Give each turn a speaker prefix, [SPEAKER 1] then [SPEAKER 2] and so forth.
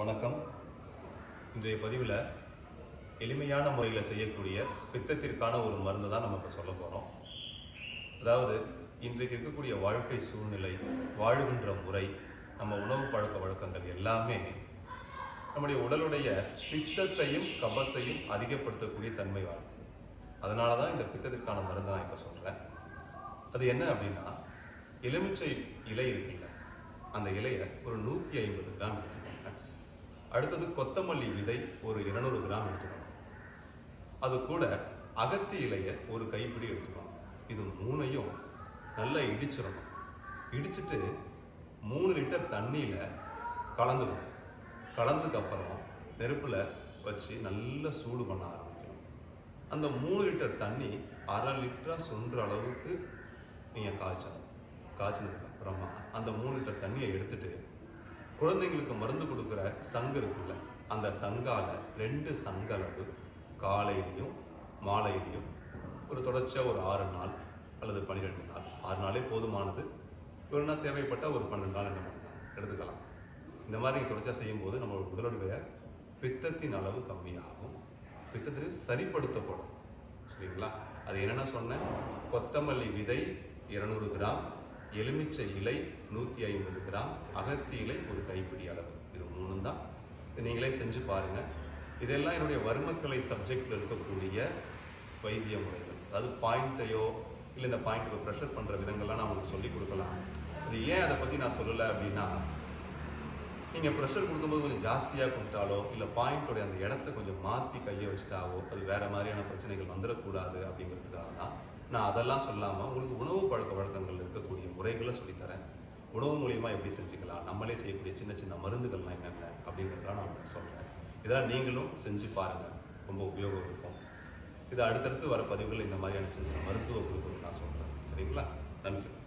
[SPEAKER 1] வணக்கம் இன்றைய பதிவில் எளிமையான முறையில் செய்யக்கூடிய பித்தத்திற்கான ஒரு மருந்து தான் நம்ம இப்போ சொல்ல போகிறோம் அதாவது இன்றைக்கு இருக்கக்கூடிய வாழ்க்கை சூழ்நிலை வாழுகின்ற முறை நம்ம உணவு பழக்க வழக்கங்கள் எல்லாமே நம்முடைய உடலுடைய பித்தத்தையும் கபத்தையும் அதிகப்படுத்தக்கூடிய தன்மை வாழ்க்கை அதனால தான் இந்த பித்தத்திற்கான மருந்து நான் இப்போ சொல்கிறேன் அது என்ன அப்படின்னா எலுமிச்சை இலை இருக்குல்ல அந்த இலையை ஒரு நூற்றி ஐம்பது கிராம் எடுத்துக்கோங்க அடுத்தது கொத்தமல்லி விதை ஒரு இருநூறு கிராம் எடுத்துக்கணும் அது கூட அகத்தி இலையை ஒரு கைப்பிடி எடுத்துக்கணும் இது மூணையும் நல்லா இடிச்சிடணும் இடிச்சிட்டு மூணு லிட்டர் தண்ணியில் கலந்துடணும் கலந்ததுக்கு அப்புறம் நெருப்பில் வச்சு நல்லா சூடு பண்ண ஆரம்பிக்கணும் அந்த மூணு லிட்டர் தண்ணி அரை லிட்டரா சுன்ற அளவுக்கு நீங்கள் காய்ச்சணும் காய்ச்சினதுக்கு அப்புறமா அந்த மூணு லிட்டர் தண்ணியை எடுத்துட்டு குழந்தைங்களுக்கு மருந்து கொடுக்குற சங்கு இருக்குல்ல அந்த சங்கால ரெண்டு சங்களவு காலையிலையும் மாலையிலையும் ஒரு தொடர்ச்சியாக ஒரு ஆறு நாள் அல்லது பன்னிரெண்டு நாள் ஆறு நாளே போதுமானது ஒரு நாள் தேவைப்பட்டால் ஒரு பன்னெண்டு நாள் என்ன பண்ணலாம் எடுத்துக்கலாம் இந்த மாதிரி நீங்கள் தொடர்ச்சியாக செய்யும்போது நம்ம உடலுடைய பித்தத்தின் அளவு கம்மியாகும் பித்தத்தின் சரிப்படுத்தப்படும் சரிங்களா அது என்னென்ன சொன்னேன் கொத்தமல்லி விதை இருநூறு கிராம் எலுமிச்சை இலை நூற்றி ஐம்பது கிராம் அகத்தி இலை ஒரு கைப்பிடி அளவு இது மூணும் தான் இது நீங்களே செஞ்சு பாருங்கள் இதெல்லாம் என்னுடைய வர்மக்கலை சப்ஜெக்டில் இருக்கக்கூடிய வைத்திய முறைகள் அதாவது பாயிண்ட்டையோ இல்லை இந்த பாயிண்ட்டுக்கு ப்ரெஷர் பண்ணுற விதங்கள்லாம் நான் உங்களுக்கு சொல்லிக் கொடுக்கலாம் அது ஏன் அதை பற்றி நான் சொல்லலை அப்படின்னா நீங்கள் ப்ரெஷர் கொடுக்கும்போது கொஞ்சம் ஜாஸ்தியாக கொடுத்தாலோ இல்லை பாயிண்டோடைய அந்த இடத்த கொஞ்சம் மாற்றி கையை வச்சுட்டாவோ அது வேறு மாதிரியான பிரச்சனைகள் வந்துடக்கூடாது அப்படிங்கிறதுக்காக தான் நான் அதெல்லாம் சொல்லாமல் உங்களுக்கு உணவு பழக்க வழக்கங்கள் இருக்கக்கூடிய முறைகளை சொல்லித்தரேன் உணவு மூலியமா எப்படி செஞ்சுக்கலாம் நம்மளே செய்யக்கூடிய சின்ன சின்ன மருந்துகள்லாம் என்னென்ன அப்படிங்கிறதெல்லாம் நான் உங்களுக்கு சொல்கிறேன் இதெல்லாம் நீங்களும் செஞ்சு பாருங்கள் ரொம்ப உபயோகம் இருக்கும் இது அடுத்தடுத்து வர பதிவுகள் இந்த மாதிரியான சின்ன சின்ன மருத்துவ குறிப்புகள் நான் சொல்கிறேன் சரிங்களா நன்றி